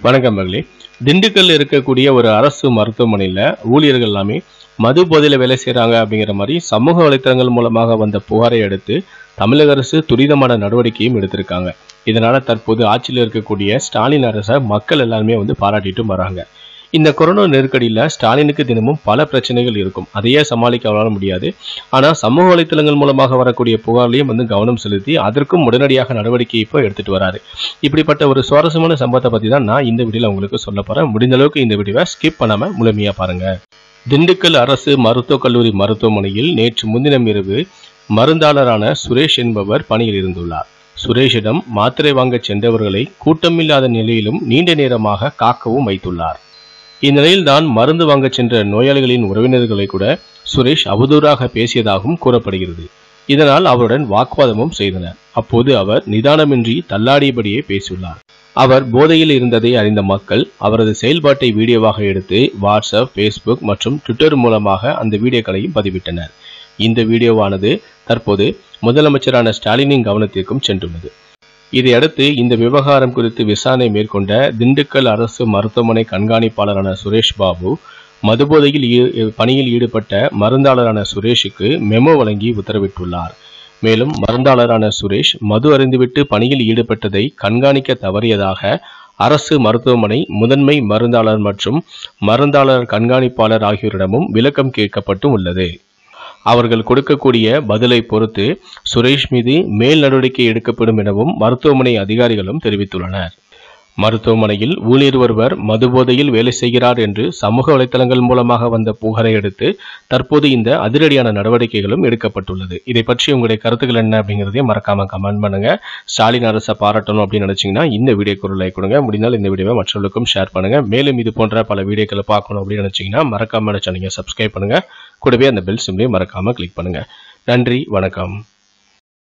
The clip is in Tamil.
வணக்கம் மகளே திண்டுக்கல்ல இருக்கக்கூடிய ஒரு அரசு மருத்துவமனையில ஊழியர்கள் எல்லாமே மது போதையில வேலை செய்றாங்க அப்படிங்கிற மாதிரி சமூக வலைத்தளங்கள் மூலமாக வந்த புகாரை அடுத்து தமிழக அரசு துரிதமான நடவடிக்கையும் எடுத்திருக்காங்க இதனால தற்போது ஆட்சியில் இருக்கக்கூடிய ஸ்டாலின் அரசை மக்கள் எல்லாருமே வந்து பாராட்டிட்டும் வராங்க இந்த கொரோனா நெருக்கடியில ஸ்டாலினுக்கு தினமும் பல பிரச்சனைகள் இருக்கும் அதையே சமாளிக்க அவரால் முடியாது ஆனா சமூக வலைத்தளங்கள் மூலமாக வரக்கூடிய புகார்லையும் வந்து கவனம் செலுத்தி அதற்கும் உடனடியாக நடவடிக்கை இப்போ எடுத்துட்டு வராரு இப்படிப்பட்ட ஒரு சுவாரஸ்யமான சம்பவத்தை பத்தி தான் நான் இந்த வீடியோல உங்களுக்கு சொல்ல போறேன் முடிந்த அளவுக்கு இந்த வீடியோவை ஸ்கிப் பண்ணாம முழுமையா பாருங்க திண்டுக்கல் அரசு மருத்துவக் கல்லூரி மருத்துவமனையில் நேற்று முன்தினம் இரவு மருந்தாளரான சுரேஷ் என்பவர் பணியில் இருந்துள்ளார் சுரேஷிடம் மாத்திரை வாங்கச் சென்றவர்களை கூட்டமில்லாத நிலையிலும் நீண்ட நேரமாக காக்கவும் வைத்துள்ளார் இந்நிலையில் தான் மருந்து வாங்கச் சென்ற நோயாளிகளின் உறவினர்களை கூட சுரேஷ் அவதூறாக பேசியதாகவும் கூறப்படுகிறது இதனால் அவருடன் வாக்குவாதமும் செய்தனர் அப்போது அவர் நிதானமின்றி தள்ளாடியபடியே பேசியுள்ளார் அவர் போதையில் இருந்ததை அறிந்த மக்கள் அவரது செயல்பாட்டை வீடியோவாக எடுத்து வாட்ஸ்அப் ஃபேஸ்புக் மற்றும் ட்விட்டர் மூலமாக அந்த வீடியோக்களையும் பதிவிட்டனர் இந்த வீடியோவானது தற்போது முதலமைச்சரான ஸ்டாலினின் கவனத்திற்கும் சென்றுள்ளது இதையடுத்து இந்த விவகாரம் குறித்து விசாரணை மேற்கொண்ட திண்டுக்கல் அரசு மருத்துவமனை கண்காணிப்பாளரான சுரேஷ் பாபு மதுபோதையில் ஈ- பணியில் ஈடுபட்ட மருந்தாளரான சுரேஷுக்கு மெமோ வழங்கி உத்தரவிட்டுள்ளார் மேலும் மருந்தாளரான சுரேஷ் மது அருந்துவிட்டு பணியில் ஈடுபட்டதை கண்காணிக்க தவறியதாக அரசு மருத்துவமனை முதன்மை மருந்தாளர் மற்றும் மருந்தாளர் கண்காணிப்பாளர் ஆகியோரிடமும் விளக்கம் கேட்கப்பட்டு உள்ளது அவர்கள் கொடுக்கக்கூடிய பதிலை பொறுத்து சுரேஷ் மீது மேல் நடவடிக்கை எடுக்கப்படும் எனவும் மருத்துவமனை அதிகாரிகளும் தெரிவித்துள்ளனர் மருத்துவமனையில் ஊழியர் ஒருவர் மதுபோதையில் வேலை செய்கிறார் என்று சமூக வலைத்தளங்கள் மூலமாக வந்த புகாரை அடுத்து தற்போது இந்த அதிரடியான நடவடிக்கைகளும் எடுக்கப்பட்டுள்ளது இதை பற்றி உங்களுடைய கருத்துக்கள் என்ன அப்படிங்கிறதையும் மறக்காம கமெண்ட் பண்ணுங்க ஸ்டாலின் அரசை பாராட்டணும் அப்படின்னு நினைச்சீங்கன்னா இந்த வீடியோக்கு ஒரு லைக் கொடுங்க முடிந்தால் இந்த வீடியோவை மற்றவர்களுக்கும் ஷேர் பண்ணுங்க மேலும் இது போன்ற பல வீடியோக்களை பார்க்கணும் அப்படின்னு நினைச்சீங்கன்னா மறக்காம சேனலை சப்ஸ்கிரைப் பண்ணுங்க கூடவே அந்த பெல் சிம்லையும் மறக்காம கிளிக் பண்ணுங்க நன்றி வணக்கம்